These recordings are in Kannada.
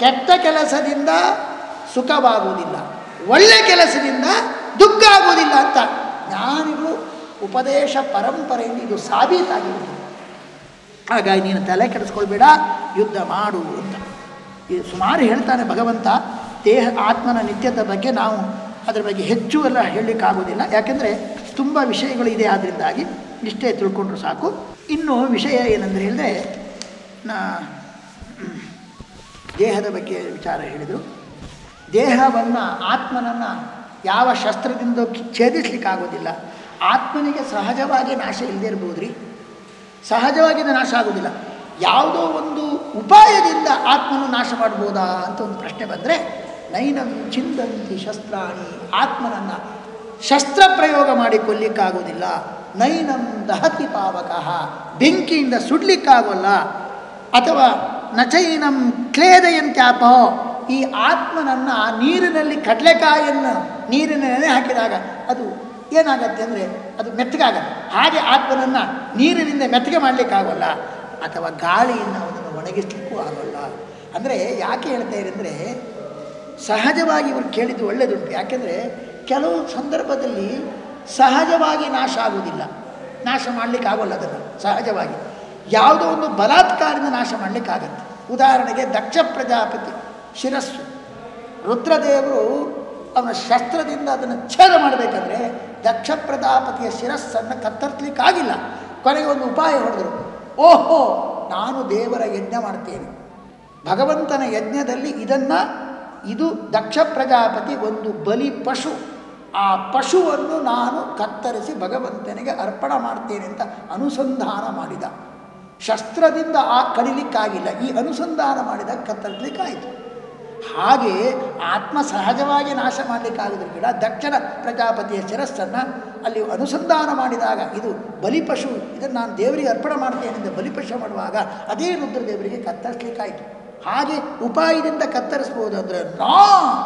ಕೆಟ್ಟ ಕೆಲಸದಿಂದ ಸುಖವಾಗುವುದಿಲ್ಲ ಒಳ್ಳೆ ಕೆಲಸದಿಂದ ದುಃಖ ಆಗುವುದಿಲ್ಲ ಅಂತ ಜ್ಞಾನಿಗಳು ಉಪದೇಶ ಪರಂಪರೆಯಿಂದ ಇದು ಸಾಬೀತಾಗಿರುವುದು ಹಾಗಾಗಿ ನೀನು ತಲೆ ಕೆಡಿಸ್ಕೊಳ್ಬೇಡ ಯುದ್ಧ ಮಾಡು ಅಂತ ಇದು ಸುಮಾರು ಹೇಳ್ತಾನೆ ಭಗವಂತ ದೇಹ ಆತ್ಮನ ನಿತ್ಯದ ಬಗ್ಗೆ ನಾವು ಅದರ ಬಗ್ಗೆ ಹೆಚ್ಚು ಎಲ್ಲ ಹೇಳಲಿಕ್ಕಾಗೋದಿಲ್ಲ ಯಾಕೆಂದರೆ ತುಂಬ ವಿಷಯಗಳು ಇದೆ ಆದ್ದರಿಂದಾಗಿ ಇಷ್ಟೇ ತಿಳ್ಕೊಂಡ್ರು ಸಾಕು ಇನ್ನು ವಿಷಯ ಏನಂದರೆ ಹೇಳಿದ್ರೆ ನಾ ದೇಹದ ಬಗ್ಗೆ ವಿಚಾರ ಹೇಳಿದರು ದೇಹವನ್ನು ಆತ್ಮನನ್ನು ಯಾವ ಶಸ್ತ್ರದಿಂದ ಕಿ- ಛೇದಿಸ್ಲಿಕ್ಕಾಗೋದಿಲ್ಲ ಆತ್ಮನಿಗೆ ಸಹಜವಾಗಿ ನಾಶ ಇಲ್ಲದೆ ಇರ್ಬೋದು ರೀ ಸಹಜವಾಗಿ ಇದು ನಾಶ ಆಗೋದಿಲ್ಲ ಯಾವುದೋ ಒಂದು ಉಪಾಯದಿಂದ ಆತ್ಮನು ನಾಶ ಮಾಡ್ಬೋದಾ ಅಂತ ಒಂದು ಪ್ರಶ್ನೆ ಬಂದರೆ ನೈನಂ ಚಿಂದಂತಿ ಶಸ್ತ್ರಾಣಿ ಆತ್ಮನನ್ನು ಶಸ್ತ್ರ ಪ್ರಯೋಗ ಮಾಡಿ ಕೊಲ್ಲಿಕ್ಕಾಗೋದಿಲ್ಲ ನೈನಂ ದಹತಿ ಪಾವಕಃ ಬೆಂಕಿಯಿಂದ ಸುಡ್ಲಿಕ್ಕಾಗೋಲ್ಲ ಅಥವಾ ನಚೈನಂ ಕ್ಲೇದಯಂತ್ಯಾಪೋ ಈ ಆತ್ಮನನ್ನು ನೀರಿನಲ್ಲಿ ಕಡಲೆಕಾಯನ್ನು ನೀರಿನಲ್ಲಿ ಹಾಕಿದಾಗ ಅದು ಏನಾಗತ್ತೆ ಅಂದರೆ ಅದು ಮೆತ್ತಗಾಗತ್ತೆ ಹಾಗೆ ಆತ್ಮನನ್ನು ನೀರಿನಿಂದ ಮೆತ್ತಗೆ ಮಾಡಲಿಕ್ಕಾಗಲ್ಲ ಅಥವಾ ಗಾಳಿಯಿಂದ ಅವನನ್ನು ಒಣಗಿಸ್ಲಿಕ್ಕೂ ಆಗೋಲ್ಲ ಅಂದರೆ ಯಾಕೆ ಹೇಳ್ತಾ ಅಂದರೆ ಸಹಜವಾಗಿ ಇವರು ಕೇಳಿದ್ದು ಒಳ್ಳೆಯದುಂಟು ಯಾಕೆಂದರೆ ಕೆಲವು ಸಂದರ್ಭದಲ್ಲಿ ಸಹಜವಾಗಿ ನಾಶ ಆಗುವುದಿಲ್ಲ ನಾಶ ಮಾಡಲಿಕ್ಕೆ ಆಗೋಲ್ಲ ಅದನ್ನು ಸಹಜವಾಗಿ ಯಾವುದೋ ಒಂದು ಬಲಾತ್ಕಾರದಿಂದ ನಾಶ ಮಾಡಲಿಕ್ಕಾಗತ್ತೆ ಉದಾಹರಣೆಗೆ ದಕ್ಷ ಪ್ರಜಾಪತಿ ಶಿರಸ್ಸು ರುದ್ರದೇವರು ಅವನ ಶಸ್ತ್ರದಿಂದ ಅದನ್ನು ಛೇದ ಮಾಡಬೇಕಂದ್ರೆ ದಕ್ಷ ಪ್ರಜಾಪತಿಯ ಶಿರಸ್ಸನ್ನು ಕತ್ತರಿಸ್ಲಿಕ್ಕಾಗಿಲ್ಲ ಕೊನೆಗೆ ಒಂದು ಉಪಾಯ ಹೊಡೆದರು ಓಹೋ ನಾನು ದೇವರ ಯಜ್ಞ ಮಾಡ್ತೇನೆ ಭಗವಂತನ ಯಜ್ಞದಲ್ಲಿ ಇದನ್ನು ಇದು ದಕ್ಷ ಪ್ರಜಾಪತಿ ಒಂದು ಬಲಿ ಪಶು ಆ ಪಶುವನ್ನು ನಾನು ಕತ್ತರಿಸಿ ಭಗವಂತನಿಗೆ ಅರ್ಪಣ ಮಾಡ್ತೇನೆ ಅಂತ ಅನುಸಂಧಾನ ಮಾಡಿದ ಶಸ್ತ್ರದಿಂದ ಆ ಕಡಿಲಿಕ್ಕಾಗಿಲ್ಲ ಈ ಅನುಸಂಧಾನ ಮಾಡಿದಾಗ ಕತ್ತರಿಸಲಿಕ್ಕಾಯಿತು ಹಾಗೆ ಆತ್ಮ ಸಹಜವಾಗಿ ನಾಶ ಮಾಡಲಿಕ್ಕಾಗದ್ರ ಕೂಡ ದಕ್ಷಿಣ ಪ್ರಜಾಪತಿಯ ಶಿರಸ್ಸನ್ನು ಅಲ್ಲಿ ಅನುಸಂಧಾನ ಮಾಡಿದಾಗ ಇದು ಬಲಿಪಶು ಇದನ್ನು ನಾನು ದೇವರಿಗೆ ಅರ್ಪಣೆ ಮಾಡ್ತೇನೆ ಅಂತ ಬಲಿಪಶು ಮಾಡುವಾಗ ಅದೇ ರುದ್ರದೇವರಿಗೆ ಕತ್ತರಿಸ್ಲಿಕ್ಕಾಯಿತು ಹಾಗೆ ಉಪಾಯದಿಂದ ಕತ್ತರಿಸ್ಬೋದು ಅಂದರೆ ನಾ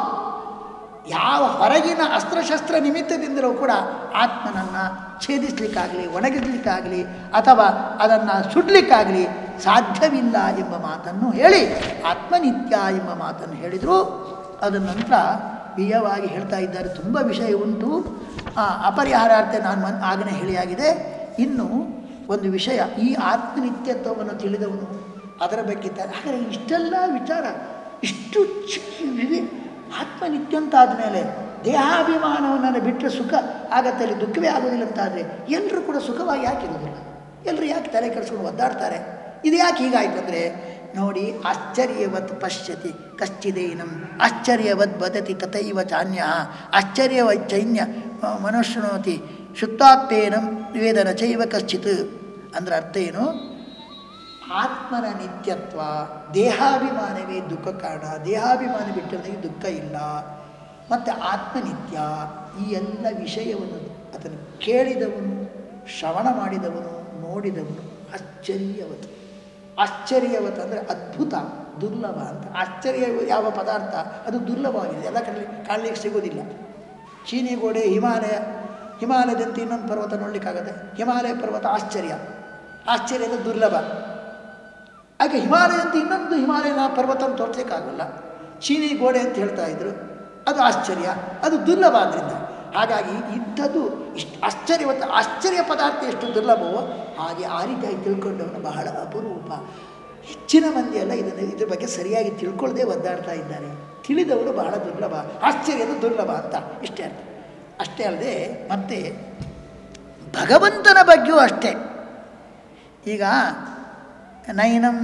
ಯಾವ ಹೊರಗಿನ ಅಸ್ತ್ರಶಸ್ತ್ರ ನಿಮಿತ್ತದಿಂದಲೂ ಕೂಡ ಆತ್ಮನನ್ನು ಛೇದಿಸ್ಲಿಕ್ಕಾಗಲಿ ಒಣಗಿಸ್ಲಿಕ್ಕಾಗಲಿ ಅಥವಾ ಅದನ್ನು ಸುಡ್ಲಿಕ್ಕಾಗಲಿ ಸಾಧ್ಯವಿಲ್ಲ ಎಂಬ ಮಾತನ್ನು ಹೇಳಿ ಆತ್ಮನಿತ್ಯ ಎಂಬ ಮಾತನ್ನು ಹೇಳಿದರು ಅದರ ನಂತರ ಪ್ರಿಯವಾಗಿ ಹೇಳ್ತಾ ಇದ್ದಾರೆ ತುಂಬ ವಿಷಯ ಉಂಟು ಆ, ಅಪರಿಹಾರಾರ್ಥ ನಾನು ಮನ್ ಆಗನೇ ಹೇಳಿಯಾಗಿದೆ ಇನ್ನು ಒಂದು ವಿಷಯ ಈ ಆತ್ಮನಿತ್ಯತ್ವವನ್ನು ತಿಳಿದವನು ಅದರ ಬಗ್ಗೆ ತ ಹಾಗಾದರೆ ಇಷ್ಟೆಲ್ಲ ವಿಚಾರ ಇಷ್ಟು ಚಿಕ್ಕ ಆತ್ಮನಿತ್ಯ ಅಂತ ಆದಮೇಲೆ ದೇಹಾಭಿಮಾನವನ್ನು ಬಿಟ್ಟರೆ ಸುಖ ಆಗತ್ತೆ ಅಲ್ಲಿ ದುಃಖವೇ ಆಗೋದಿಲ್ಲ ಅಂತಾದರೆ ಎಲ್ಲರೂ ಕೂಡ ಸುಖವಾಗಿ ಯಾಕೆ ಇರೋದಿಲ್ಲ ಎಲ್ಲರೂ ಯಾಕೆ ತಲೆ ಕೆಡಿಸ್ಕೊಂಡು ಒದ್ದಾಡ್ತಾರೆ ಇದು ಯಾಕೆ ಹೀಗಾಯ್ತು ಅಂದರೆ ನೋಡಿ ಆಶ್ಚರ್ಯವತ್ ಪಶ್ಯತಿ ಕಶ್ಚಿದೇನಂ ಆಶ್ಚರ್ಯವದ್ ವದತಿ ತಥೈವ ಚಾನ್ಯ ಆಶ್ಚರ್ಯವತ್ ಚೈನ್ಯ ಮನುಷ್ಯನೋತಿ ಶುದ್ಧಾತ್ಮೇನಂ ವೇದನ ಚೈವ ಕಶ್ಚಿತ್ ಅಂದ್ರೆ ಅರ್ಥ ಏನು ಆತ್ಮನ ನಿತ್ಯತ್ವ ದೇಹಾಭಿಮಾನವೇ ದುಃಖ ಕಾರಣ ದೇಹಾಭಿಮಾನ ಬಿಟ್ಟವನಿಗೆ ದುಃಖ ಇಲ್ಲ ಮತ್ತು ಆತ್ಮನಿತ್ಯ ಈ ಎಲ್ಲ ವಿಷಯವನ್ನು ಅದನ್ನು ಕೇಳಿದವನು ಶ್ರವಣ ಮಾಡಿದವನು ನೋಡಿದವನು ಆಶ್ಚರ್ಯವತ್ ಆಶ್ಚರ್ಯವತ್ ಅಂದರೆ ಅದ್ಭುತ ದುರ್ಲಭ ಅಂತ ಆಶ್ಚರ್ಯ ಯಾವ ಪದಾರ್ಥ ಅದು ದುರ್ಲಭವಾಗಿದೆ ಎಲ್ಲ ಕಡೆ ಕಾಣಲಿಕ್ಕೆ ಸಿಗೋದಿಲ್ಲ ಚೀನಿ ಗೋಡೆ ಹಿಮಾಲಯ ಹಿಮಾಲಯದಂತೆ ಇನ್ನೊಂದು ಪರ್ವತ ನೋಡಲಿಕ್ಕಾಗತ್ತೆ ಹಿಮಾಲಯ ಪರ್ವತ ಆಶ್ಚರ್ಯ ಆಶ್ಚರ್ಯದ ದುರ್ಲಭ ಹಾಗೆ ಹಿಮಾಲಯದಂತೆ ಇನ್ನೊಂದು ಹಿಮಾಲಯನ ಪರ್ವತ ತೋರಿಸ್ಲಿಕ್ಕಾಗಲ್ಲ ಚೀನಿ ಗೋಡೆ ಅಂತ ಹೇಳ್ತಾ ಇದ್ರು ಅದು ಆಶ್ಚರ್ಯ ಅದು ದುರ್ಲಭ ಆದ್ದರಿಂದ ಹಾಗಾಗಿ ಇಂಥದ್ದು ಇಷ್ಟು ಆಶ್ಚರ್ಯವತ್ತ ಆಶ್ಚರ್ಯ ಪದಾರ್ಥ ಎಷ್ಟು ದುರ್ಲಭವೋ ಹಾಗೆ ಆ ರೀತಿಯಾಗಿ ತಿಳ್ಕೊಂಡವನು ಬಹಳ ಅಪರೂಪ ಹೆಚ್ಚಿನ ಮಂದಿ ಎಲ್ಲ ಇದನ್ನು ಇದ್ರ ಬಗ್ಗೆ ಸರಿಯಾಗಿ ತಿಳ್ಕೊಳ್ಳದೆ ಒದ್ದಾಡ್ತಾ ಇದ್ದಾರೆ ತಿಳಿದವರು ಬಹಳ ದುರ್ಲಭ ಆಶ್ಚರ್ಯದ ದುರ್ಲಭ ಅಂತ ಇಷ್ಟೇ ಅರ್ಥ ಅಷ್ಟೇ ಅಲ್ಲದೆ ಮತ್ತೆ ಭಗವಂತನ ಬಗ್ಗೆಯೂ ಅಷ್ಟೇ ಈಗ ನೈನಂ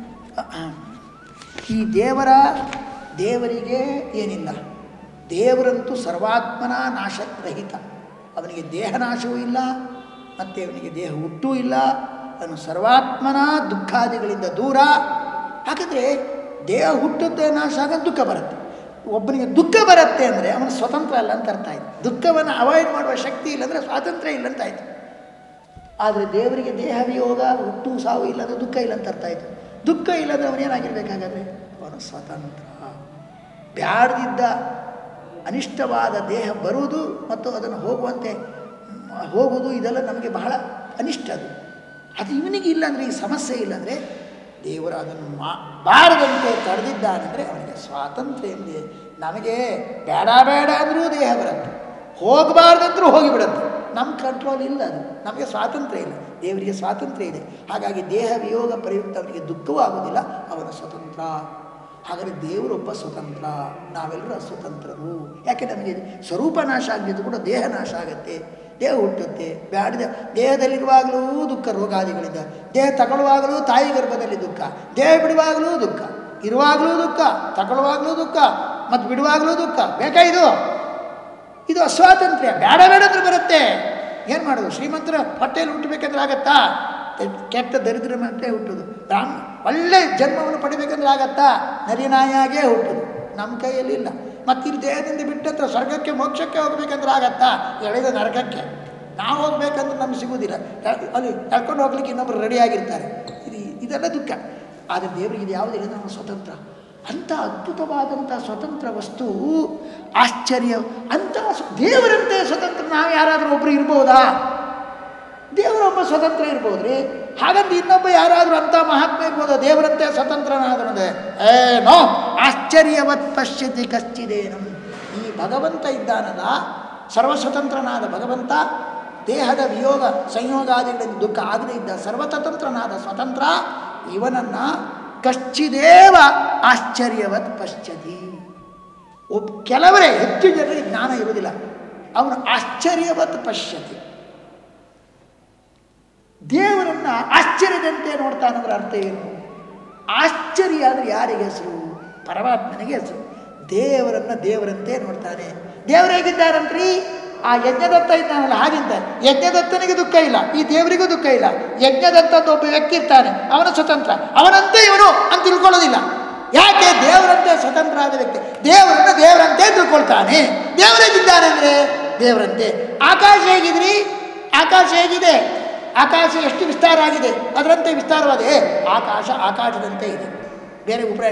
ಈ ದೇವರ ದೇವರಿಗೆ ಏನಿಲ್ಲ ದೇವರಂತೂ ಸರ್ವಾತ್ಮನ ನಾಶರಹಿತ ಅವನಿಗೆ ದೇಹ ನಾಶವೂ ಇಲ್ಲ ಮತ್ತು ಅವನಿಗೆ ದೇಹ ಹುಟ್ಟೂ ಇಲ್ಲ ಅವನು ಸರ್ವಾತ್ಮನ ದುಃಖಾದಿಗಳಿಂದ ದೂರ ಹಾಗಾದರೆ ದೇಹ ಹುಟ್ಟುತ್ತೆ ನಾಶ ಆಗ ದುಃಖ ಬರುತ್ತೆ ಒಬ್ಬನಿಗೆ ದುಃಖ ಬರುತ್ತೆ ಅಂದರೆ ಅವನು ಸ್ವತಂತ್ರ ಅಲ್ಲ ಅಂತ ಅರ್ಥ ಆಯ್ತು ದುಃಖವನ್ನು ಅವಾಯ್ಡ್ ಮಾಡುವ ಶಕ್ತಿ ಇಲ್ಲ ಅಂದರೆ ಸ್ವಾತಂತ್ರ್ಯ ಇಲ್ಲ ಅಂತ ಆಯಿತು ಆದರೆ ದೇವರಿಗೆ ದೇಹ ವಿಯೋಗ ಹುಟ್ಟು ಸಾವು ಇಲ್ಲ ಅಂದರೆ ದುಃಖ ಇಲ್ಲ ಅಂತ ಅರ್ಥ ಆಯಿತು ದುಃಖ ಇಲ್ಲದ್ರೆ ಅವನೇನಾಗಿರ್ಬೇಕಾಗಾದ್ರೆ ಅವನು ಸ್ವತಂತ್ರ ಬ್ಯಾಡ್ದಿದ್ದ ಅನಿಷ್ಟವಾದ ದೇಹ ಬರುವುದು ಮತ್ತು ಅದನ್ನು ಹೋಗುವಂತೆ ಮ್, ಹೋಗುವುದು ಇದೆಲ್ಲ ನಮಗೆ ಬಹಳ ಅನಿಷ್ಟ ಅದು ಅದು ಇವನಿಗೆ ಇಲ್ಲ ಅಂದರೆ ಈ ಸಮಸ್ಯೆ ಇಲ್ಲ ಅಂದರೆ ದೇವರು ಅದನ್ನು ಮಾ ಬಾರದಂತೆ ತಡೆದಿದ್ದಾನೆಂದರೆ ಅವನಿಗೆ ಸ್ವಾತಂತ್ರ್ಯ ಎಂದಿದೆ ನಮಗೆ ಬೇಡ ಬೇಡ ಅಂದರೂ ದೇಹ ಬರುತ್ತೆ ಹೋಗಬಾರ್ದಂದ್ರೂ ಹೋಗಿಬಿಡುತ್ತೆ ನಮ್ಮ ಕಂಟ್ರೋಲ್ ಇಲ್ಲ ಅದು ನಮಗೆ ಸ್ವಾತಂತ್ರ್ಯ ಇಲ್ಲ ದೇವರಿಗೆ ಸ್ವಾತಂತ್ರ್ಯ ಇದೆ ಹಾಗಾಗಿ ದೇಹ ವಿಯೋಗ ಪ್ರಯುಕ್ತ ಅವನಿಗೆ ದುಃಖವೂ ಆಗೋದಿಲ್ಲ ಅವನ ಸ್ವತಂತ್ರ ಹಾಗಾದರೆ ದೇವರೊಬ್ಬ ಸ್ವತಂತ್ರ ನಾವೆಲ್ಲರೂ ಅಸ್ವತಂತ್ರರು ಯಾಕೆ ನಮಗೆ ಸ್ವರೂಪ ನಾಶ ಆಗಿದ್ದು ಕೂಡ ದೇಹ ನಾಶ ಆಗುತ್ತೆ ದೇಹ ಹುಟ್ಟುತ್ತೆ ಬ್ಯಾಡಿದ ದೇಹದಲ್ಲಿರುವಾಗಲೂ ದುಃಖ ರೋಗಾದಿಗಳಿಂದ ದೇಹ ತಗೊಳ್ಳುವಾಗಲೂ ತಾಯಿ ಗರ್ಭದಲ್ಲಿ ದುಃಖ ದೇಹ ಬಿಡುವಾಗಲೂ ದುಃಖ ಇರುವಾಗಲೂ ದುಃಖ ತಗೊಳ್ಳುವಾಗಲೂ ದುಃಖ ಮತ್ತು ಬಿಡುವಾಗಲೂ ದುಃಖ ಬೇಕಾ ಇದು ಇದು ಅಸ್ವಾತಂತ್ರ್ಯ ಬೇಡ ಬೇಡ ಅಂದ್ರೆ ಬರುತ್ತೆ ಏನು ಮಾಡೋದು ಶ್ರೀಮಂತರ ಹೊಟ್ಟೆಯಲ್ಲಿ ಹುಟ್ಟಬೇಕಂದ್ರೆ ಆಗತ್ತಾ ಕೆಟ್ಟ ದರಿದ್ರ ಮತ್ತೆ ಹುಟ್ಟೋದು ರಾಮ್ ಒಳ್ಳೆ ಜನ್ಮವನ್ನು ಪಡಿಬೇಕಂದ್ರೆ ಆಗತ್ತಾ ನರಿನಾಯಾಗೇ ಹುಟ್ಟೋದು ನಮ್ಮ ಕೈಯಲ್ಲಿ ಇಲ್ಲ ಮತ್ತು ಈ ದೇಹದಿಂದ ಬಿಟ್ಟಂತ ಸ್ವರ್ಗಕ್ಕೆ ಮೋಕ್ಷಕ್ಕೆ ಹೋಗ್ಬೇಕಂದ್ರೆ ಆಗತ್ತಾ ಎಳೆದ ನರಕಕ್ಕೆ ನಾವು ಹೋಗ್ಬೇಕಂದ್ರೆ ನಮ್ಗೆ ಸಿಗೋದಿಲ್ಲ ಎಳ್- ಅಲ್ಲಿ ಎಳ್ಕೊಂಡು ಹೋಗ್ಲಿಕ್ಕೆ ಇನ್ನೊಬ್ರು ರೆಡಿಯಾಗಿರ್ತಾರೆ ಇದು ಇದೆಲ್ಲ ದುಃಖ ಆದರೆ ದೇವರಿಗೆ ಇದು ಯಾವುದಿಲ್ಲ ನಮ್ಮ ಸ್ವತಂತ್ರ ಅಂಥ ಅದ್ಭುತವಾದಂಥ ಸ್ವತಂತ್ರ ವಸ್ತು ಆಶ್ಚರ್ಯ ಅಂಥ ಸ್ವ- ದೇವರಂತೆ ಸ್ವತಂತ್ರ ನಾವು ಯಾರಾದರೂ ಒಬ್ಬರು ಇರ್ಬೋದಾ ದೇವರೊಬ್ಬ ಸ್ವತಂತ್ರ ಇರ್ಬೋದ್ರಿ ಹಾಗಂತ ಇನ್ನೊಬ್ಬ ಯಾರಾದರೂ ಅಂಥ ಮಹಾತ್ಮ ಇರ್ಬೋದಾ ದೇವರಂತೆ ಸ್ವತಂತ್ರನಾದನದೆ ಏನೋ ಆಶ್ಚರ್ಯವತ್ ಪಶ್ಯತಿ ಕಶ್ಚಿದೇನಂ ಈ ಭಗವಂತ ಇದ್ದಾನಲ್ಲ ಸರ್ವಸ್ವತಂತ್ರನಾದ ಭಗವಂತ ದೇಹದ ವಿಯೋಗ ಸಂಯೋಗಾದಿಗಳಿಂದ ದುಃಖ ಆಗದೇ ಇದ್ದ ಸರ್ವತಂತ್ರನಾದ ಸ್ವತಂತ್ರ ಇವನನ್ನು ಕಶ್ಚಿದೇವ ಆಶ್ಚರ್ಯವತ್ ಪಶ್ಯತಿ ಒಬ್ಬ ಕೆಲವರೇ ಹೆಚ್ಚು ಜನರಿಗೆ ಜ್ಞಾನ ಇರುವುದಿಲ್ಲ ಅವನು ಆಶ್ಚರ್ಯವತ್ ಪಶ್ಯತಿ ದೇವರನ್ನ ಆಶ್ಚರ್ಯದಂತೆ ನೋಡ್ತಾನಂದ್ರೆ ಅರ್ಥ ಏನು ಆಶ್ಚರ್ಯ ಅಂದರೆ ಯಾರಿಗೆ ಹೆಸರು ಪರಮಾತ್ಮನಿಗೆ ಹೆಸರು ದೇವರನ್ನ ದೇವರಂತೆ ನೋಡ್ತಾನೆ ದೇವರು ಹೇಗಿದ್ದಾರಂತ್ರಿ ಆ ಯಜ್ಞದತ್ತ ಇದ್ದಾನಲ್ಲ ಹಾಗಿಂತ ಯಜ್ಞದತ್ತನಿಗೆ ದುಃಖ ಇಲ್ಲ ಈ ದೇವರಿಗೂ ದುಃಖ ಇಲ್ಲ ಯಜ್ಞದತ್ತ ಅಂತ ಒಬ್ಬ ವ್ಯಕ್ತಿ ಇರ್ತಾನೆ ಅವನ ಸ್ವತಂತ್ರ ಅವನಂತೆ ಇವನು ಅಂತ ತಿಳ್ಕೊಳ್ಳೋದಿಲ್ಲ ಯಾಕೆ ದೇವರಂತೆ ಸ್ವತಂತ್ರ ಆದ ವ್ಯಕ್ತಿ ದೇವರನ್ನ ದೇವರಂತೆ ತಿಳ್ಕೊಳ್ತಾನೆ ದೇವರೇಗಿದ್ದಾನೆ ಅಂದರೆ ದೇವರಂತೆ ಆಕಾಶ ಹೇಗಿದ್ರಿ ಆಕಾಶ ಹೇಗಿದೆ ಆಕಾಶ ಎಷ್ಟು ವಿಸ್ತಾರ ಆಗಿದೆ ಅದರಂತೆ ವಿಸ್ತಾರವಾದ ಏ, ಆಕಾಶ ಆಕಾಶದಂತೆ ಇದೆ ಬೇರೆ ಉಪರ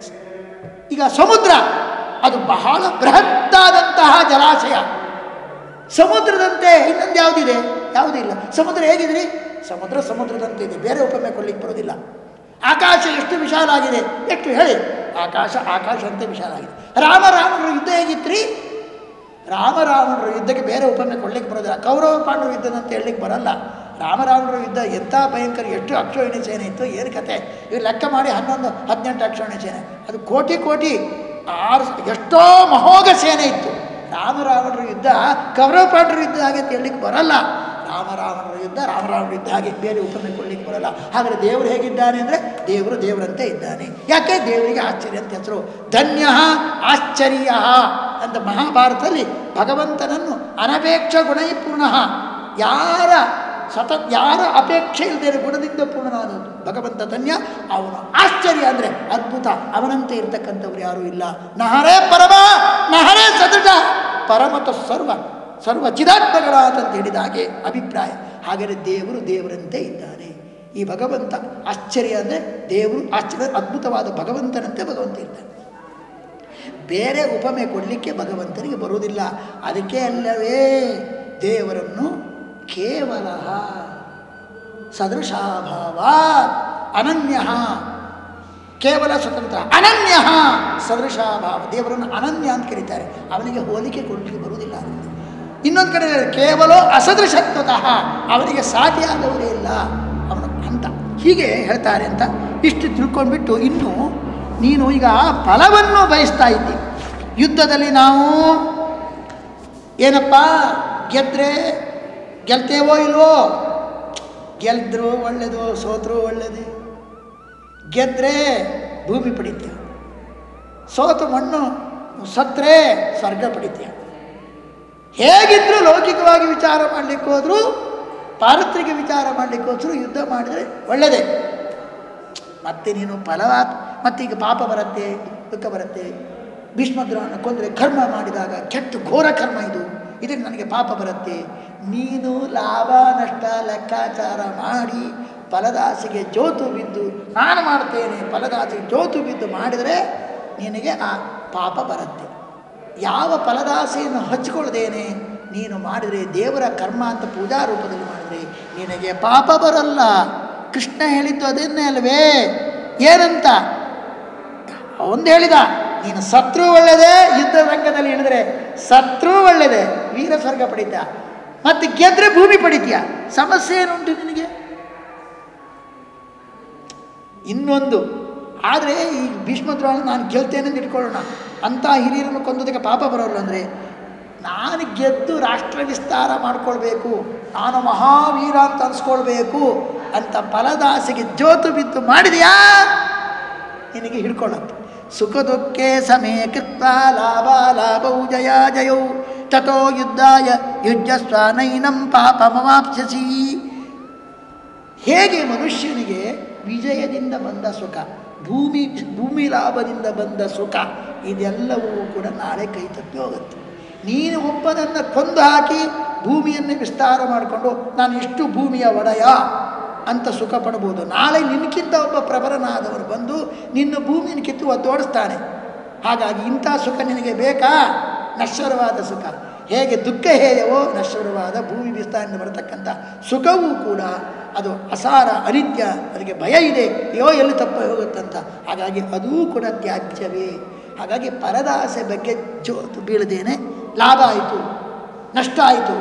ಈಗ ಸಮುದ್ರ ಅದು ಬಹಳ ಬೃಹತ್ತಾದಂತಹ ಜಲಾಶಯ ಸಮುದ್ರದಂತೆ ಇನ್ನೊಂದು ಯಾವುದಿದೆ ಯಾವುದೂ ಇಲ್ಲ ಸಮುದ್ರ ಹೇಗಿದ್ರಿ ಸಮುದ್ರ ಸಮುದ್ರದಂತೆ ಇದೆ ಬೇರೆ ಉಪಮೆ ಕೊಡ್ಲಿಕ್ಕೆ ಬರೋದಿಲ್ಲ ಆಕಾಶ ಎಷ್ಟು ವಿಶಾಲ ಆಗಿದೆ ಎಷ್ಟು ಹೇಳಿ ಆಕಾಶ ಆಕಾಶದಂತೆ ವಿಶಾಲ ಆಗಿದೆ ರಾಮ ರಾಮನ ಯುದ್ಧ ಹೇಗಿತ್ರಿ ರಾಮ ರಾವಣರ ಯುದ್ಧಕ್ಕೆ ಬೇರೆ ಉಪಮೆ ಕೊಡ್ಲಿಕ್ಕೆ ಬರೋದಿಲ್ಲ ಕೌರವ ಪಾಂಡವ ಯುದ್ಧದಂತ ಹೇಳಲಿಕ್ಕೆ ಬರಲ್ಲ ರಾಮರಾವಣರ ಯುದ್ಧ ಎಂಥ ಭಯಂಕರ ಎಷ್ಟು ಅಕ್ಷೋಹಿಣಿ ಸೇನೆ ಇತ್ತು ಏನು ಕತೆ ಇವು ಲೆಕ್ಕ ಮಾಡಿ ಹನ್ನೊಂದು ಹದಿನೆಂಟು ಅಕ್ಷೋಹಿಣಿ ಸೇನೆ ಅದು ಕೋಟಿ ಕೋಟಿ ಆರು ಎಷ್ಟೋ ಮಹೋಗ ಸೇನೆ ಇತ್ತು ರಾಮರಾವಣರ ಯುದ್ಧ ಕೌರವ ಪಾಂಡವರ ಯುದ್ಧ ಹಾಗೆ ಅಂತ ಹೇಳಲಿಕ್ಕೆ ಬರಲ್ಲ ರಾಮರಾವಣರ ಯುದ್ಧ ರಾಮರಾವಣರ ಯುದ್ಧ ಹಾಗೆ ಬೇರೆ ಉಪಮೆ ಕೊಡ್ಲಿಕ್ಕೆ ಬರಲ್ಲ ಹಾಗಾದರೆ ದೇವರು ಹೇಗಿದ್ದಾನೆ ಅಂದರೆ ದೇವರು ದೇವರಂತೆ ಇದ್ದಾನೆ ಯಾಕೆ ದೇವರಿಗೆ ಆಶ್ಚರ್ಯ ಅಂತ ಹೆಸರು ಧನ್ಯ ಆಶ್ಚರ್ಯ ಅಂತ ಮಹಾಭಾರತದಲ್ಲಿ ಭಗವಂತನನ್ನು ಅನಪೇಕ್ಷ ಗುಣೈಪೂರ್ಣ ಯಾರ ಸತ ಯಾರ ಅಪೇಕ್ಷೆ ಇಲ್ಲದೆ ಗುಣದಿಂದ ಪೂರ್ಣನಾದದ್ದು ಭಗವಂತ ಧನ್ಯ ಅವನು ಆಶ್ಚರ್ಯ ಅಂದರೆ ಅದ್ಭುತ ಅವನಂತೆ ಇರ್ತಕ್ಕಂಥವ್ರು ಯಾರೂ ಇಲ್ಲ ನಹರೇ ಪರಮ ನಹರೇ ಸದೃಢ ಪರಮತ ಸರ್ವ ಸರ್ವ ಚಿದಾತ್ಮಗಳಾದ ಅಂತ ಹೇಳಿದ ಹಾಗೆ ಅಭಿಪ್ರಾಯ ಹಾಗೆಯೇ ದೇವರು ದೇವರಂತೆ ಇದ್ದಾನೆ ಈ ಭಗವಂತ ಆಶ್ಚರ್ಯ ಅಂದರೆ ದೇವರು ಆಶ್ಚರ್ಯ ಅದ್ಭುತವಾದ ಭಗವಂತನಂತೆ ಭಗವಂತ ಇದ್ದಾನೆ ಬೇರೆ ಉಪಮೆ ಕೊಡಲಿಕ್ಕೆ ಭಗವಂತನಿಗೆ ಬರುವುದಿಲ್ಲ ಅದಕ್ಕೆ ಅಲ್ಲವೇ ದೇವರನ್ನು ಕೇವಲ ಸದೃಶಾಭಾವ ಅನನ್ಯ ಕೇವಲ ಸ್ವತಂತ್ರ ಅನನ್ಯ ಸದೃಶಾಭಾವ ದೇವರನ್ನು ಅನನ್ಯ ಅಂತ ಕರೀತಾರೆ ಅವನಿಗೆ ಹೋಲಿಕೆ ಕೊಡಲಿಕ್ಕೆ ಬರುವುದಿಲ್ಲ ಇನ್ನೊಂದು ಕಡೆ ಕೇವಲ ಅಸದೃಶತ್ವತಃ ಅವನಿಗೆ ಸಾಟಿಯಾದವರೇ ಇಲ್ಲ ಅವನು ಅಂತ ಹೀಗೆ ಹೇಳ್ತಾರೆ ಅಂತ ಇಷ್ಟು ತಿಳ್ಕೊಂಡ್ಬಿಟ್ಟು ಇನ್ನು ನೀನು ಈಗ ಫಲವನ್ನು ಬಯಸ್ತಾ ಇದ್ದಿ ಯುದ್ಧದಲ್ಲಿ ನಾವು ಏನಪ್ಪ ಗೆದ್ರೆ ಗೆಲ್ತೇವೋ ಇಲ್ವೋ ಗೆಲ್ದ್ರು ಒಳ್ಳೆಯದು ಸೋತರು ಒಳ್ಳೆಯದೇ ಗೆದ್ರೆ ಭೂಮಿ ಪಡಿತೀಯ ಸೋತು ಮಣ್ಣು ಸತ್ರೆ ಸ್ವರ್ಗ ಪಡಿತೀಯ ಹೇಗಿದ್ದರೂ ಲೌಕಿಕವಾಗಿ ವಿಚಾರ ಮಾಡಲಿಕ್ಕೆ ಹೋದರೂ ಪಾರತ್ರಿಕ ವಿಚಾರ ಮಾಡಲಿಕ್ಕೆ ಹೋದ್ರು ಯುದ್ಧ ಮಾಡಿದರೆ ಒಳ್ಳೆಯದೇ ಮತ್ತೆ ನೀನು ಫಲವಾ ಮತ್ತೀಗ ಪಾಪ ಬರುತ್ತೆ ದುಃಖ ಬರುತ್ತೆ ಭೀಷ್ಮದ್ರೋಣ ಕೊಂದರೆ ಕರ್ಮ ಮಾಡಿದಾಗ ಕೆಟ್ಟ ಘೋರ ಕರ್ಮ ಇದು ಇದಕ್ಕೆ ನನಗೆ ಪಾಪ ಬರುತ್ತೆ ನೀನು ಲಾಭ ನಷ್ಟ ಲೆಕ್ಕಾಚಾರ ಮಾಡಿ ಫಲದಾಸೆಗೆ ಜೋತು ಬಿದ್ದು ನಾನು ಮಾಡ್ತೇನೆ ಫಲದಾಸೆಗೆ ಜೋತು ಬಿದ್ದು ಮಾಡಿದರೆ ನಿನಗೆ ಆ ಪಾಪ ಬರುತ್ತೆ ಯಾವ ಫಲದಾಸೆಯನ್ನು ಹಚ್ಕೊಳ್ದೇನೆ ನೀನು ಮಾಡಿದರೆ ದೇವರ ಕರ್ಮ ಅಂತ ಪೂಜಾ ರೂಪದಲ್ಲಿ ಮಾಡಿದರೆ ನಿನಗೆ ಪಾಪ ಬರಲ್ಲ ಕೃಷ್ಣ ಹೇಳಿದ್ದು ಅದನ್ನೇ ಅಲ್ವೇ ಏನಂತ ಒಂದು ಹೇಳಿದ ನೀನು ಸತ್ರು ಒಳ್ಳೆಯದೇ ಯುದ್ಧ ರಂಗದಲ್ಲಿ ಇಳಿದ್ರೆ ಸತ್ರು ಒಳ್ಳೆಯದೇ ವೀರ ಸ್ವರ್ಗ ಪಡಿತ ಮತ್ತೆ ಗೆದ್ರೆ ಭೂಮಿ ಪಡಿತೀಯ ಸಮಸ್ಯೆ ಏನುಂಟು ನಿನಗೆ ಇನ್ನೊಂದು ಆದರೆ ಈ ಭೀಷ್ಮದ್ರೋಣ ನಾನು ಗೆಲ್ತೇನೆ ಅಂತ ಇಟ್ಕೊಳ್ಳೋಣ ಅಂಥ ಹಿರಿಯರನ್ನು ಕೊಂದೋದಕ್ಕೆ ಪಾಪ ಬರೋಲ್ಲ ಅಂದರೆ ನಾನು ಗೆದ್ದು ರಾಷ್ಟ್ರ ವಿಸ್ತಾರ ಮಾಡ್ಕೊಳ್ಬೇಕು ನಾನು ಮಹಾವೀರ ಅಂತ ಅನ್ಸ್ಕೊಳ್ಬೇಕು ಅಂತ ಫಲದಾಸೆಗೆ ಜೋತು ಬಿದ್ದು ಮಾಡಿದೆಯಾ ನಿನಗೆ ಹಿಡ್ಕೊಳ್ಳುತ್ತೆ ಸುಖ ದುಃಖೇ ಸಮೇ ಕೃತ್ವ ಲಾಭ ಲಾಭವು ಜಯ ಜಯೌ ತಥೋ ಯುದ್ಧಾಯ ಯುಜ್ಯಸ್ವ ನೈನಂ ಪಾಪಮವಾಪ್ಸ್ಯಸಿ ಹೇಗೆ ಮನುಷ್ಯನಿಗೆ ವಿಜಯದಿಂದ ಬಂದ ಸುಖ ಭೂಮಿ ಭೂಮಿ ಲಾಭದಿಂದ ಬಂದ ಸುಖ ಇದೆಲ್ಲವೂ ಕೂಡ ನಾಳೆ ಕೈ ತಪ್ಪಿ ಹೋಗುತ್ತೆ ನೀನು ಒಬ್ಬನನ್ನು ಕೊಂದು ಹಾಕಿ ಭೂಮಿಯನ್ನೇ ವಿಸ್ತಾರ ಮಾಡಿಕೊಂಡು ನಾನು ಎಷ್ಟು ಭೂಮಿಯ ಒಡೆಯ ಅಂತ ಸುಖ ಪಡ್ಬೋದು ನಾಳೆ ನಿನಕ್ಕಿಂತ ಒಬ್ಬ ಪ್ರಬಲನಾದವರು ಬಂದು ನಿನ್ನ ಭೂಮಿಯನ್ನು ಕಿತ್ತು ಒದ್ದೋಡಿಸ್ತಾನೆ ಹಾಗಾಗಿ ಇಂಥ ಸುಖ ನಿನಗೆ ಬೇಕಾ ನಶ್ವರವಾದ ಸುಖ ಹೇಗೆ ದುಃಖ ಹೇಯವೋ ನಶ್ವರವಾದ ಭೂಮಿ ವಿಸ್ತಾರದಿಂದ ಬರತಕ್ಕಂಥ ಸುಖವೂ ಕೂಡ ಅದು ಅಸಾರ ಅನಿತ್ಯ ಅದಕ್ಕೆ ಭಯ ಇದೆ ಅಯ್ಯೋ ಎಲ್ಲಿ ತಪ್ಪ ಹೋಗುತ್ತಂತ ಹಾಗಾಗಿ ಅದೂ ಕೂಡ ತ್ಯಾಜ್ಯವೇ ಹಾಗಾಗಿ ಪರದಾಸೆ ಬಗ್ಗೆ ಜೋತು ಬೀಳದೇನೆ ಲಾಭ ಆಯಿತು ನಷ್ಟ ಆಯಿತು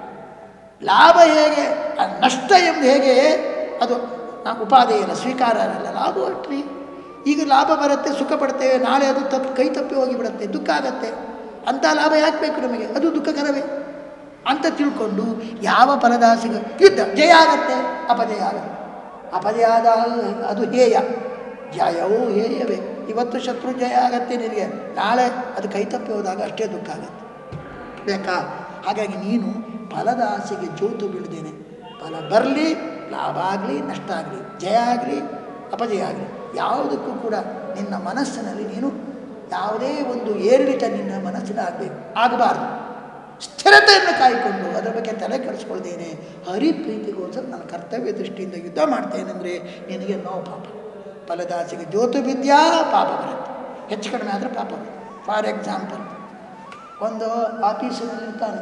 ಲಾಭ ಹೇಗೆ ಆ ನಷ್ಟ ಎಂದು ಹೇಗೆ ಅದು ನಾವು ಉಪಾದೇಯ ಅಲ್ಲ ಸ್ವೀಕಾರ ಅಲ್ಲ ಲಾಭ ಒಟ್ರಿ ಈಗ ಲಾಭ ಬರುತ್ತೆ ಸುಖ ಪಡ್ತೇವೆ ನಾಳೆ ಅದು ತಪ್ಪು ಕೈ ತಪ್ಪಿ ಹೋಗಿಬಿಡುತ್ತೆ ದುಃಖ ಆಗತ್ತೆ ಅಂಥ ಲಾಭ ಯಾಕೆ ಬೇಕು ನಮಗೆ ಅದು ದುಃಖಕರವೇ ಅಂತ ತಿಳ್ಕೊಂಡು ಯಾವ ಫಲದಾಸಿಗ ಯುದ್ಧ ಜಯ ಆಗತ್ತೆ ಅಪಜಯ ಆಗತ್ತೆ ಅಪಜಯ ಆದಾಗ ಅದು ಹೇಯ ಜಯವೂ ಹೇಯವೇ ಇವತ್ತು ಶತ್ರು ಜಯ ಆಗತ್ತೆ ನಿನಗೆ ನಾಳೆ ಅದು ಕೈ ತಪ್ಪಿ ಹೋದಾಗ ಅಷ್ಟೇ ದುಃಖ ಆಗತ್ತೆ ಬೇಕಾ ಹಾಗಾಗಿ ನೀನು ಫಲದ ಆಸೆಗೆ ಜೋತು ಬೀಳ್ದೇನೆ ಫಲ ಬರಲಿ ಲಾಭ ಆಗಲಿ ನಷ್ಟ ಆಗಲಿ ಜಯ ಆಗಲಿ ಅಪಜಯ ಆಗಲಿ ಯಾವುದಕ್ಕೂ ಕೂಡ ನಿನ್ನ ಮನಸ್ಸಿನಲ್ಲಿ ನೀನು ಯಾವುದೇ ಒಂದು ಏರಿಳಿತ ನಿನ್ನ ಮನಸ್ಸಿನ ಆಗಬೇಕು ಆಗಬಾರ್ದು ಸ್ಥಿರತೆಯನ್ನು ಕಾಯ್ಕೊಂಡು ಅದರ ಬಗ್ಗೆ ತಲೆ ಕೆಡಿಸ್ಕೊಳ್ದೇನೆ ಹರಿಪ್ರೀತಿಗೋಸ್ಕರ ನನ್ನ ಕರ್ತವ್ಯ ದೃಷ್ಟಿಯಿಂದ ಯುದ್ಧ ಮಾಡ್ತೇನೆ ಅಂದರೆ ನಿನಗೆ ನೋವು ಪಾಪ ಫಲದಾಸೆಗೆ ಜೋತು ಬಿದ್ಯಾ ಪಾಪ ಬರುತ್ತೆ ಹೆಚ್ಚು ಕಡಿಮೆ ಆದರೆ ಪಾಪ ಬರುತ್ತೆ ಫಾರ್ ಎಕ್ಸಾಂಪಲ್ ಒಂದು ಆಫೀಸಿನಲ್ಲಿ ಇರ್ತಾನೆ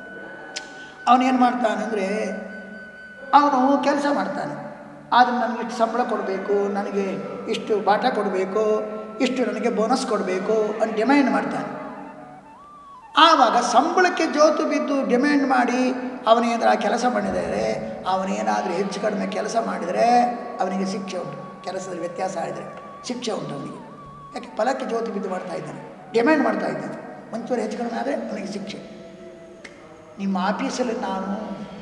ಅವನೇನು ಮಾಡ್ತಾನೆ ಅಂದರೆ ಅವನು ಕೆಲಸ ಮಾಡ್ತಾನೆ ಆದರೆ ನನಗೆ ಇಷ್ಟು ಸಂಬಳ ಕೊಡಬೇಕು ನನಗೆ ಇಷ್ಟು ಬಾಟ ಕೊಡಬೇಕು ಇಷ್ಟು ನನಗೆ ಬೋನಸ್ ಕೊಡಬೇಕು ಅಂತ ಡಿಮ್ಯಾಂಡ್ ಮಾಡ್ತಾನೆ ಆವಾಗ ಸಂಬಳಕ್ಕೆ ಜೋತು ಬಿದ್ದು ಡಿಮ್ಯಾಂಡ್ ಮಾಡಿ ಅವನೇನಾದ್ರು ಆ ಕೆಲಸ ಮಾಡಿದರೆ ಅವನೇನಾದರೂ ಹೆಚ್ಚು ಕಡಿಮೆ ಕೆಲಸ ಮಾಡಿದರೆ ಅವನಿಗೆ ಶಿಕ್ಷೆ ಉಂಟು ಕೆಲಸದಲ್ಲಿ ವ್ಯತ್ಯಾಸ ಆಗಿದರೆ ಶಿಕ್ಷೆ ಉಂಟು ಅವನಿಗೆ ಯಾಕೆ ಫಲಕ್ಕೆ ಜೋತು ಬಿದ್ದು ಮಾಡ್ತಾ ಇದ್ದಾನೆ ಡಿಮ್ಯಾಂಡ್ ಮಾಡ್ತಾ ಇದ್ದಾನೆ ಒಂಚೂರು ಹೆಚ್ಚು ಕಡಿಮೆ ಆದರೆ ಅವನಿಗೆ ಶಿಕ್ಷೆ ನಿಮ್ಮ ಆಫೀಸಲ್ಲಿ ನಾನು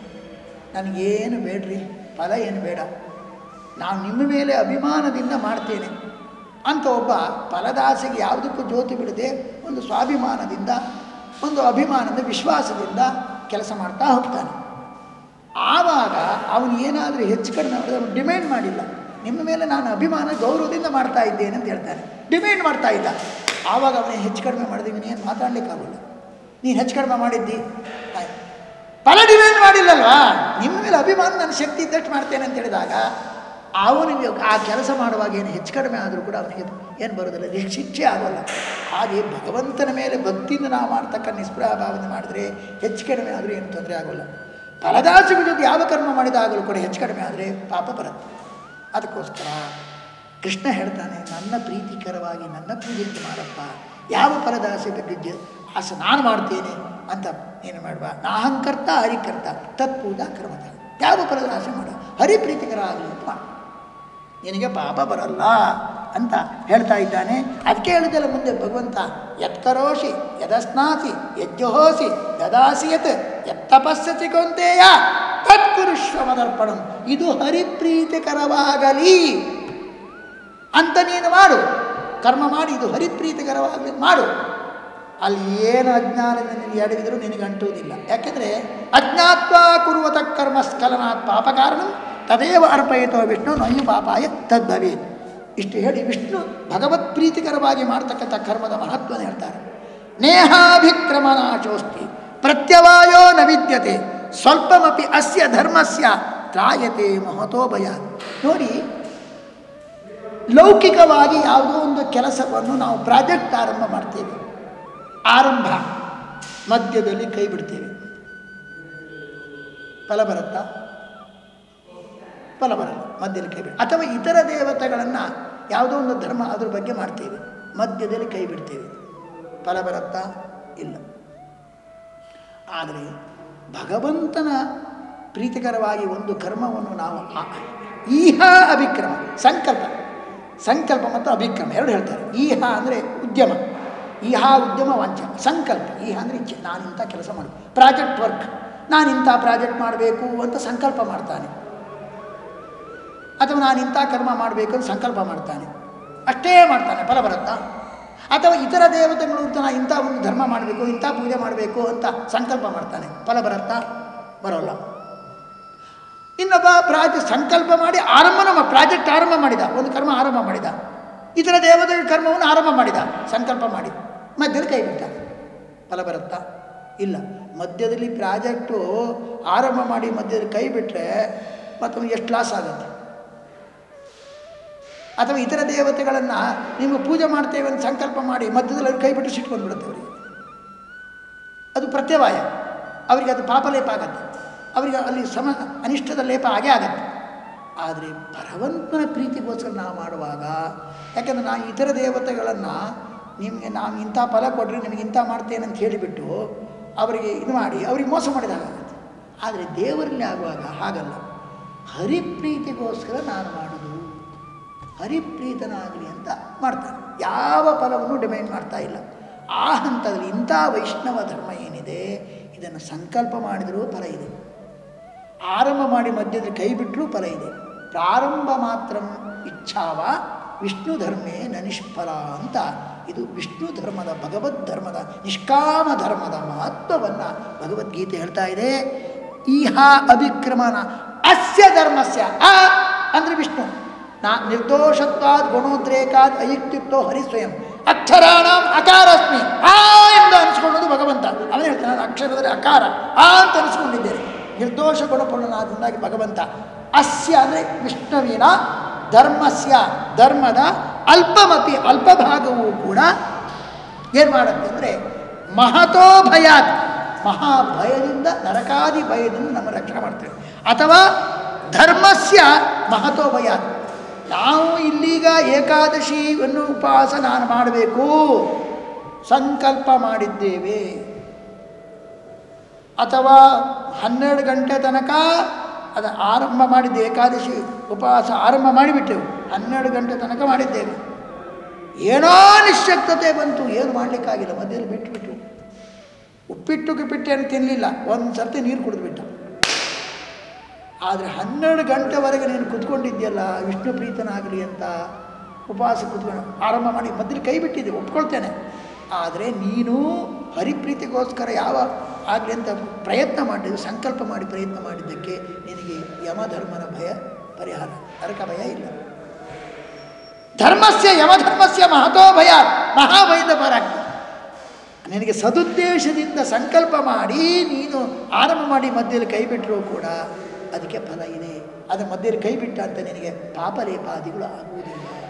ನನಗೇನು ಬೇಡ್ರಿ ಫಲ ಏನು ಬೇಡ ನಾನು ನಿಮ್ಮ ಮೇಲೆ ಅಭಿಮಾನದಿಂದ ಮಾಡ್ತೇನೆ ಅಂತ ಒಬ್ಬ ಫಲದಾಸೆಗೆ ಯಾವುದಕ್ಕೂ ಜ್ಯೋತಿ ಬಿಡದೆ ಒಂದು ಸ್ವಾಭಿಮಾನದಿಂದ ಒಂದು ಅಭಿಮಾನದ ವಿಶ್ವಾಸದಿಂದ ಕೆಲಸ ಮಾಡ್ತಾ ಹೋಗ್ತಾನೆ ಆವಾಗ ಅವನು ಏನಾದರೂ ಹೆಚ್ಚು ಕಡಿಮೆ ಮಾಡಿದ್ರೆ ಅವನು ಡಿಮ್ಯಾಂಡ್ ಮಾಡಿಲ್ಲ ನಿಮ್ಮ ಮೇಲೆ ನಾನು ಅಭಿಮಾನ ಗೌರವದಿಂದ ಮಾಡ್ತಾ ಇದ್ದೇನೆ ಅಂತ ಹೇಳ್ತಾನೆ ಡಿಮ್ಯಾಂಡ್ ಮಾಡ್ತಾ ಇದ್ದ ಆವಾಗ ಅವನೇ ಹೆಚ್ಚು ಕಡಿಮೆ ಮಾಡಿದೆ ಏನು ಮಾತಾಡಲಿಕ್ಕಾಗಲ್ಲ ನೀನು ಹೆಚ್ಚು ಕಡಿಮೆ ಮಾಡಿದ್ದಿ ಆಯ್ತು ಫಲ ಡಿಮ್ಯಾಂಡ್ ಮಾಡಿಲ್ಲಲ್ವಾ ನಿಮ್ಮ ಮೇಲೆ ಅಭಿಮಾನ ನನ್ನ ಶಕ್ತಿ ಇದ್ದಷ್ಟು ಮಾಡ್ತೇನೆ ಅಂತ ಹೇಳಿದಾಗ ಅವನಿಗೆ ಆ ಕೆಲಸ ಮಾಡುವಾಗ ಏನು ಹೆಚ್ಚು ಕಡಿಮೆ ಆದರೂ ಕೂಡ ಅವನಿಗೆ ಏನು ಬರೋದಿಲ್ಲ ಅದಕ್ಕೆ ಶಿಕ್ಷೆ ಆಗೋಲ್ಲ ಹಾಗೆ ಭಗವಂತನ ಮೇಲೆ ಭಕ್ತಿಯಿಂದ ನಾವು ಮಾಡ್ತಕ್ಕ ನಿಸ್ಪೃಹ ಭಾವನೆ ಮಾಡಿದರೆ ಹೆಚ್ಚು ಕಡಿಮೆ ಆದರೂ ಏನು ತೊಂದರೆ ಆಗೋಲ್ಲ ಫಲದಾಸಗಳ ಜೊತೆ ಯಾವ ಕರ್ಮ ಮಾಡಿದಾಗಲೂ ಕೂಡ ಹೆಚ್ಚು ಕಡಿಮೆ ಆದರೆ ಪಾಪ ಬರುತ್ತೆ ಅದಕ್ಕೋಸ್ಕರ ಕೃಷ್ಣ ಹೇಳ್ತಾನೆ ನನ್ನ ಪ್ರೀತಿಕರವಾಗಿ ನನ್ನ ಪೂಜೆಯನ್ನು ಮಾಡಪ್ಪ ಯಾವ ಫಲದಾಸೆ ಬಗ್ಗೆ ಆಸೆ ನಾನು ಮಾಡ್ತೇನೆ ಅಂತ ಏನು ಮಾಡುವ ನಾಹಂಕರ್ತ ಹರಿಕರ್ತ ತತ್ಪೂಜಾ ಕರ್ಮದ ಯಾವ ಫಲದ ಆಸೆ ಮಾಡು ಹರಿಪ್ರೀತಿಕರ ಆಗಲಿ ಅಂತ ಮಾಡು ನಿನಗೆ ಪಾಪ ಬರಲ್ಲ ಅಂತ ಹೇಳ್ತಾ ಇದ್ದಾನೆ ಅದಕ್ಕೆ ಹೇಳಿದಲ್ಲ ಮುಂದೆ ಭಗವಂತ ಯತ್ಕರೋಷಿ ಯದಸ್ನಾಸಿ ಯಜ್ಜುಹೋಸಿ ದದಾಸಿ ಯತ್ ಯತ್ತಪಸ್ಸತಿ ಕೊಂತೆಯ ತತ್ಕುರುಷ್ವ ಮದರ್ಪಣಂ ಇದು ಹರಿಪ್ರೀತಿಕರವಾಗಲಿ ಅಂತ ನೀನು ಮಾಡು ಕರ್ಮ ಮಾಡಿ ಇದು ಹರಿಪ್ರೀತಿಕರವಾಗಲಿ ಮಾಡು ಅಲ್ಲಿ ಏನು ಅಜ್ಞಾನದಿಂದ ನಿನಗೆ ಎಡವಿದರೂ ನಿನಗೆ ಅಂಟುವುದಿಲ್ಲ ಯಾಕೆಂದರೆ ಅಜ್ಞಾತ್ವ ಕುರುವತ ಕರ್ಮ ಸ್ಖಲನಾತ್ ಪಾಪ ಕಾರಣ ತದೇವ ಅರ್ಪಯಿತೋ ವಿಷ್ಣು ನೊಯ್ಯು ಪಾಪಾಯ ತದ್ಭವೇತ್ ಇಷ್ಟು ಹೇಳಿ ವಿಷ್ಣು ಭಗವತ್ ಪ್ರೀತಿಕರವಾಗಿ ಮಾಡ್ತಕ್ಕಂಥ ಕರ್ಮದ ಮಹತ್ವನ ಹೇಳ್ತಾರೆ ನೇಹಾಭಿಕ್ರಮನಾಶೋಸ್ತಿ ಪ್ರತ್ಯವಾಯೋ ನ ವಿದ್ಯತೆ ಸ್ವಲ್ಪಮಪಿ ಅಸ್ಯ ಧರ್ಮಸ್ಯ ತ್ರಾಯತೆ ಮಹತೋ ಭಯ ನೋಡಿ ಲೌಕಿಕವಾಗಿ ಯಾವುದೋ ಒಂದು ಕೆಲಸವನ್ನು ನಾವು ಪ್ರಾಜೆಕ್ಟ್ ಆರಂಭ ಮಾಡ್ತೇವೆ ಆರಂಭ ಮಧ್ಯದಲ್ಲಿ ಕೈ ಬಿಡ್ತೇವೆ ಫಲ ಬರುತ್ತಾ ಫಲ ಬರಲ್ಲ ಮಧ್ಯದಲ್ಲಿ ಕೈ ಬಿಡ ಅಥವಾ ಇತರ ದೇವತೆಗಳನ್ನು ಯಾವುದೋ ಒಂದು ಧರ್ಮ ಅದ್ರ ಬಗ್ಗೆ ಮಾಡ್ತೇವೆ ಮಧ್ಯದಲ್ಲಿ ಕೈ ಬಿಡ್ತೇವೆ ಫಲ ಬರುತ್ತಾ ಇಲ್ಲ ಆದರೆ ಭಗವಂತನ ಪ್ರೀತಿಕರವಾಗಿ ಒಂದು ಕರ್ಮವನ್ನು ನಾವು ಆ- ಈಹ ಅಭಿಕ್ರಮ ಸಂಕಲ್ಪ ಸಂಕಲ್ಪ ಮತ್ತು ಅಭಿಕ್ರಮ ಎರಡು ಹೇಳ್ತಾರೆ ಈಹ ಅಂದರೆ ಉದ್ಯಮ ಈಹ ಉದ್ಯಮ ವಾಂಚ ಸಂಕಲ್ಪ ಈಹ ಅಂದರೆ ಇಚ್ಛೆ ನಾನು ಇಂಥ ಕೆಲಸ ಮಾಡಿ ಪ್ರಾಜೆಕ್ಟ್ ವರ್ಕ್ ನಾನು ಇಂಥ ಪ್ರಾಜೆಕ್ಟ್ ಮಾಡಬೇಕು ಅಂತ ಸಂಕಲ್ಪ ಮಾಡ್ತಾನೆ ಅಥವಾ ನಾನು ಇಂಥ ಕರ್ಮ ಮಾಡಬೇಕು ಅಂತ ಸಂಕಲ್ಪ ಮಾಡ್ತಾನೆ ಅಷ್ಟೇ ಮಾಡ್ತಾನೆ ಫಲ ಬರುತ್ತಾ ಅಥವಾ ಇತರ ದೇವತೆಗಳು ಅಂತ ನಾನು ಇಂಥ ಒಂದು ಧರ್ಮ ಮಾಡಬೇಕು ಇಂಥ ಪೂಜೆ ಮಾಡಬೇಕು ಅಂತ ಸಂಕಲ್ಪ ಮಾಡ್ತಾನೆ ಫಲ ಬರುತ್ತಾ ಬರೋಲ್ಲ ಇನ್ನೊಬ್ಬ ಪ್ರಾಜ ಸಂಕಲ್ಪ ಮಾಡಿ ಆರಂಭನ ಮಾ- ಪ್ರಾಜೆಕ್ಟ್ ಆರಂಭ ಮಾಡಿದ ಒಂದು ಕರ್ಮ ಆರಂಭ ಮಾಡಿದ ಇತರ ದೇವತೆಗಳ ಕರ್ಮವನ್ನು ಆರಂಭ ಮಾಡಿದ ಸಂಕಲ್ಪ ಮಾಡಿ ಮಧ್ಯದಲ್ಲಿ ಕೈ ಬಿಟ್ಟ ಫಲ ಬರುತ್ತಾ ಇಲ್ಲ ಮಧ್ಯದಲ್ಲಿ ಪ್ರಾಜೆಕ್ಟು ಆರಂಭ ಮಾಡಿ ಮಧ್ಯದಲ್ಲಿ ಕೈ ಬಿಟ್ಟರೆ ಮತ್ತು ಎಷ್ಟು ಲಾಸ್ ಆಗುತ್ತೆ ಅಥವಾ ಇತರ ದೇವತೆಗಳನ್ನು ನೀವು ಪೂಜೆ ಮಾಡ್ತೇವೆ ಅಂತ ಸಂಕಲ್ಪ ಮಾಡಿ ಮಧ್ಯದಲ್ಲಿ ಅವ್ರು ಕೈ ಬಿಟ್ಟು ಸಿಟ್ಟು ಬಂದ್ಬಿಡುತ್ತೆ ಅವರಿಗೆ ಅದು ಪ್ರತ್ಯವಾಯ ಅವರಿಗೆ ಅದು ಪಾಪಲೇಪ ಆಗತ್ತೆ ಅವರಿಗೆ ಅಲ್ಲಿ ಸಮ ಅನಿಷ್ಟದ ಲೇಪ ಆಗೇ ಆಗತ್ತೆ ಆದರೆ ಭಗವಂತನ ಪ್ರೀತಿಗೋಸ್ಕರ ನಾವು ಮಾಡುವಾಗ ಯಾಕೆಂದರೆ ನಾವು ಇತರ ದೇವತೆಗಳನ್ನು ನಿಮಗೆ ನಾವು ಇಂಥ ಫಲ ಕೊಟ್ಟರೆ ನಿಮಗೆ ಇಂಥ ಮಾಡ್ತೇನೆ ಅಂತ ಹೇಳಿಬಿಟ್ಟು ಅವರಿಗೆ ಇದು ಮಾಡಿ ಅವ್ರಿಗೆ ಮೋಸ ಮಾಡಿದಾಗುತ್ತೆ ಆದರೆ ದೇವರಲ್ಲಿ ಆಗುವಾಗ ಹಾಗಲ್ಲ ಹರಿಪ್ರೀತಿಗೋಸ್ಕರ ನಾನು ಮಾಡೋದು ಹರಿಪ್ರೀತನಾಗಲಿ ಅಂತ ಮಾಡ್ತಾನೆ ಯಾವ ಫಲವನ್ನು ಡಿಮ್ಯಾಂಡ್ ಮಾಡ್ತಾ ಇಲ್ಲ ಆ ಹಂತದಲ್ಲಿ ಇಂಥ ವೈಷ್ಣವ ಧರ್ಮ ಏನಿದೆ ಇದನ್ನು ಸಂಕಲ್ಪ ಮಾಡಿದರೂ ಫಲ ಇದೆ ಆರಂಭ ಮಾಡಿ ಮಧ್ಯದಲ್ಲಿ ಕೈ ಬಿಟ್ಟರೂ ಫಲ ಇದೆ ಪ್ರಾರಂಭ ಮಾತ್ರ ಇಚ್ಛಾವ ವಿಷ್ಣು ಧರ್ಮೇ ನ ನಿಷ್ಫಲ ಅಂತ ಇದು ವಿಷ್ಣು ಧರ್ಮದ ಭಗವದ್ ಧರ್ಮದ ನಿಷ್ಕಾಮ ಧರ್ಮದ ಮಹತ್ವವನ್ನು ಭಗವದ್ಗೀತೆ ಹೇಳ್ತಾ ಇದೆ ಈಹ ಅಭಿಕ್ರಮನ ಅಸ್ಯ ಧರ್ಮಸ್ಯ ಅ ಅಂದರೆ ವಿಷ್ಣು ನಾ ನಿರ್ದೋಷತ್ವಾದ್ ಗುಣೋದ್ರೇಕಾದ್ ಅಯುಕ್ತಿತ್ವ ಹರಿ ಸ್ವಯಂ ಅಕ್ಷರಾಣಂ ಅಕಾರಸ್ಮಿ ಆ ಎಂದು ಅನಿಸ್ಕೊಳ್ಳೋದು ಭಗವಂತ ಅವನು ಹೇಳ್ತಾನೆ ನಾನು ಅಕ್ಷರದಲ್ಲಿ ಅಕಾರ ಆ ಅಂತ ಅನಿಸ್ಕೊಂಡಿದ್ದೇನೆ ನಿರ್ದೋಷ ಗುಣಪೂರ್ಣನಾದಿಂದಾಗಿ ಭಗವಂತ ಅಸ್ಯ ಅಂದರೆ ವಿಷ್ಣುವಿನ ಧರ್ಮಸ್ಯ ಧರ್ಮದ ಅಲ್ಪಮಪಿ ಅಲ್ಪ ಭಾಗವೂ ಕೂಡ ಏನು ಮಾಡುತ್ತೆ ಅಂದರೆ ಮಹತೋ ಭಯಾತ್ ಮಹಾಭಯದಿಂದ ನರಕಾದಿ ಭಯದಿಂದ ನಮ್ಮ ರಕ್ಷಣೆ ಮಾಡ್ತೇವೆ ಅಥವಾ ಧರ್ಮಸ್ಯ ಮಹತೋ ಭಯಾತ್ ನಾವು ಇಲ್ಲೀಗ ಏಕಾದಶಿಯನ್ನು ಉಪವಾಸ ನಾನು ಮಾಡಬೇಕು ಸಂಕಲ್ಪ ಮಾಡಿದ್ದೇವೆ ಅಥವಾ ಹನ್ನೆರಡು ಗಂಟೆ ತನಕ ಅದು ಆರಂಭ ಮಾಡಿದ್ದೆ ಏಕಾದಶಿ ಉಪವಾಸ ಆರಂಭ ಮಾಡಿಬಿಟ್ಟೆವು ಹನ್ನೆರಡು ಗಂಟೆ ತನಕ ಮಾಡಿದ್ದೇವೆ ಏನೋ ನಿಶ್ಶಕ್ತತೆ ಬಂತು ಏನು ಮಾಡಲಿಕ್ಕಾಗಿಲ್ಲ ಮಧ್ಯದಲ್ಲಿ ಬಿಟ್ಟುಬಿಟ್ಟು ಉಪ್ಪಿಟ್ಟು ಗಿಪ್ಪಿಟ್ಟು ಏನು ತಿನ್ನಲಿಲ್ಲ ಒಂದು ಸರ್ತಿ ನೀರು ಕುಡಿದ್ಬಿಟ್ಟ ಆದರೆ ಹನ್ನೆರಡು ಗಂಟೆವರೆಗೆ ನೀನು ಕುತ್ಕೊಂಡಿದ್ಯಲ್ಲ ವಿಷ್ಣು ಪ್ರೀತನಾಗಲಿ ಅಂತ ಉಪವಾಸ ಕುತ್ಕೊಂಡು ಆರಂಭ ಮಾಡಿ ಮಧ್ಯದಲ್ಲಿ ಕೈ ಬಿಟ್ಟಿದ್ದೆ ಒಪ್ಕೊಳ್ತೇನೆ ಆದರೆ ನೀನು ಹರಿಪ್ರೀತಿಗೋಸ್ಕರ ಯಾವ ಆಗಲಿ ಅಂತ ಪ್ರಯತ್ನ ಮಾಡಿದ್ದು ಸಂಕಲ್ಪ ಮಾಡಿ ಪ್ರಯತ್ನ ಮಾಡಿದ್ದಕ್ಕೆ ನಿನಗೆ ಯಮಧರ್ಮನ ಭಯ ಪರಿಹಾರ ನರಕ ಭಯ ಇಲ್ಲ ಧರ್ಮಸ್ಯ ಯಮಧರ್ಮಸ್ಯ ಮಹತೋ ಭಯ ಮಹಾಭಯದ ಪರಾಗ್ತದೆ ನಿನಗೆ ಸದುದ್ದೇಶದಿಂದ ಸಂಕಲ್ಪ ಮಾಡಿ ನೀನು ಆರಂಭ ಮಾಡಿ ಮಧ್ಯದಲ್ಲಿ ಕೈ ಬಿಟ್ಟರೂ ಕೂಡ ಅದಕ್ಕೆ ಫಲ ಇದೆ ಅದು ಮಧ್ಯದಲ್ಲಿ ಕೈ ಬಿಟ್ಟ ಅಂತ ನಿನಗೆ ಪಾಪಲೇಪಾದಿಗಳು ಆಗುವುದಿಲ್ಲ